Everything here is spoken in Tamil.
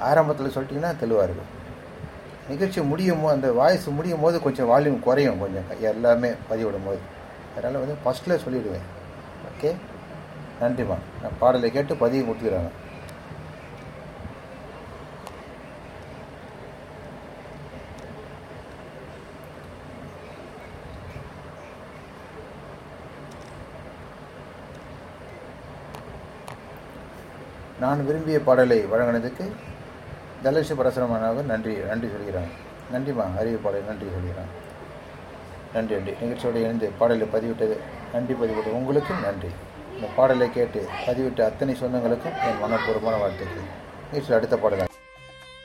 ஆரம்பத்தில் சொல்லிட்டிங்கன்னா தெளிவாக இருக்கும் நிகழ்ச்சி முடியும் போது அந்த வாய்ஸ் முடியும் போது கொஞ்சம் வால்யூம் குறையும் கொஞ்சம் எல்லாமே பதிவிடும் போது அதனால் வந்து ஃபஸ்ட்டில் சொல்லிவிடுவேன் ஓகே நன்றிம்மா நான் பாடலை கேட்டு பதிவு கொடுத்துக்கிறாங்க நான் விரும்பிய பாடலை வழங்கினதுக்கு தலசி பரசுரமனாக நன்றி நன்றி சொல்கிறாங்க நன்றிம்மா அறிவிப்பாளர் நன்றி சொல்கிறாங்க நன்றி நன்றி நிகழ்ச்சியோடு இணைந்து பாடலை பதிவிட்டது நன்றி பதிவிட்டது உங்களுக்கும் நன்றி இந்த பாடலை கேட்டு பதிவிட்ட அத்தனை சொந்தங்களுக்கும் என் மனப்பூர்வமான வாழ்த்துக்கள் நிகழ்ச்சியில் அடுத்த பாடல்